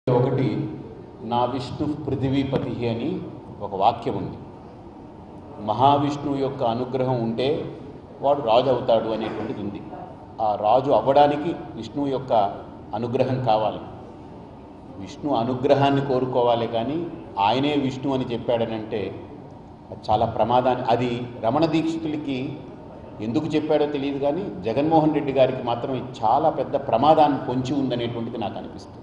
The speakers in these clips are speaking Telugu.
ఒకటి నా విష్ణు పృథివీపతి అని ఒక వాక్యం ఉంది మహావిష్ణువు యొక్క అనుగ్రహం ఉంటే వాడు రాజు అవుతాడు అనేటువంటిది ఉంది ఆ రాజు అవ్వడానికి విష్ణువు యొక్క అనుగ్రహం కావాలి విష్ణు అనుగ్రహాన్ని కోరుకోవాలి కానీ ఆయనే విష్ణు అని చెప్పాడనంటే అది చాలా ప్రమాదాన్ని అది రమణ దీక్షితులకి ఎందుకు చెప్పాడో తెలియదు కానీ జగన్మోహన్ రెడ్డి గారికి మాత్రం ఇది చాలా పెద్ద ప్రమాదాన్ని పొంచి ఉందనేటువంటిది నాకు అనిపిస్తుంది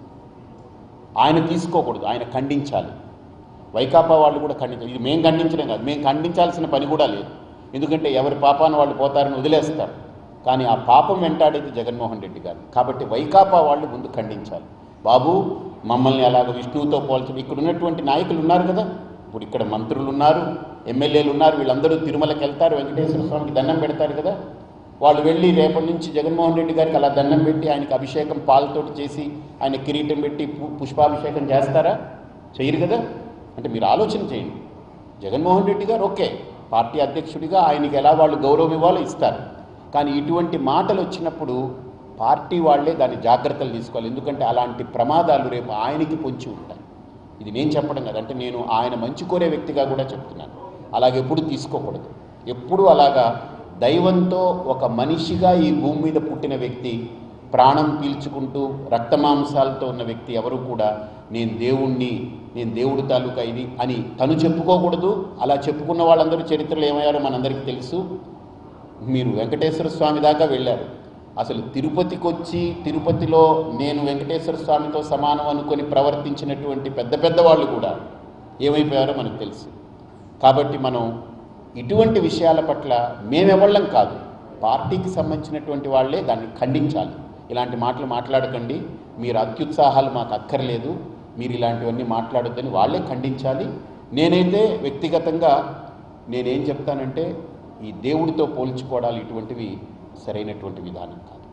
ఆయన తీసుకోకూడదు ఆయన ఖండించాలి వైకాపా వాళ్ళు కూడా ఖండించాలి ఇది మేము ఖండించడం కాదు మేము ఖండించాల్సిన పని కూడా లేదు ఎందుకంటే ఎవరి పాపాన వాళ్ళు పోతారని వదిలేస్తారు కానీ ఆ పాపం వెంటాడేది జగన్మోహన్ రెడ్డి గారు కాబట్టి వైకాపా వాళ్ళు ముందు ఖండించాలి బాబు మమ్మల్ని అలాగ విష్ణువుతో పోల్చడం ఇక్కడ ఉన్నటువంటి నాయకులు ఉన్నారు కదా ఇప్పుడు ఇక్కడ మంత్రులు ఉన్నారు ఎమ్మెల్యేలు ఉన్నారు వీళ్ళందరూ తిరుమలకి వెళ్తారు వెంకటేశ్వర స్వామికి దండం పెడతారు కదా వాళ్ళు వెళ్ళి రేపటి నుంచి జగన్మోహన్ రెడ్డి గారికి అలా దండం పెట్టి ఆయనకి అభిషేకం పాలతోటి చేసి ఆయన కిరీటం పెట్టి పు- పుష్పాభిషేకం చేస్తారా చేయరు కదా అంటే మీరు ఆలోచన చేయండి జగన్మోహన్ రెడ్డి గారు ఓకే పార్టీ అధ్యక్షుడిగా ఆయనకి ఎలా వాళ్ళు గౌరవం ఇవ్వాలో ఇస్తారు కానీ ఇటువంటి మాటలు వచ్చినప్పుడు పార్టీ వాళ్ళే దాని జాగ్రత్తలు తీసుకోవాలి ఎందుకంటే అలాంటి ప్రమాదాలు రేపు ఆయనకి పొంచి ఉంటాయి ఇది నేను చెప్పడం కాదు అంటే నేను ఆయన మంచి కోరే వ్యక్తిగా కూడా చెప్తున్నాను అలాగే ఎప్పుడు తీసుకోకూడదు ఎప్పుడు అలాగా దైవంతో ఒక మనిషిగా ఈ భూమి మీద పుట్టిన వ్యక్తి ప్రాణం పీల్చుకుంటూ రక్తమాంసాలతో ఉన్న వ్యక్తి ఎవరు కూడా నేను దేవుణ్ణి నేను దేవుడి తాలూకా ఇది అని తను చెప్పుకోకూడదు అలా చెప్పుకున్న వాళ్ళందరూ చరిత్రలో ఏమయ్యారో మనందరికీ తెలుసు మీరు వెంకటేశ్వర స్వామి దాకా వెళ్ళారు అసలు తిరుపతికి వచ్చి తిరుపతిలో నేను వెంకటేశ్వర స్వామితో సమానం అనుకొని ప్రవర్తించినటువంటి పెద్ద పెద్ద వాళ్ళు కూడా ఏమైపోయారో మనకు తెలుసు కాబట్టి మనం ఇటువంటి విషయాల పట్ల మేమెవళ్ళం కాదు పార్టీకి సంబంధించినటువంటి వాళ్ళే దాన్ని ఖండించాలి ఇలాంటి మాటలు మాట్లాడకండి మీరు అత్యుత్సాహాలు మాకు అక్కర్లేదు మీరు ఇలాంటివన్నీ మాట్లాడొద్దని వాళ్ళే ఖండించాలి నేనైతే వ్యక్తిగతంగా నేనేం చెప్తానంటే ఈ దేవుడితో పోల్చుకోవడాలు ఇటువంటివి సరైనటువంటి విధానం కాదు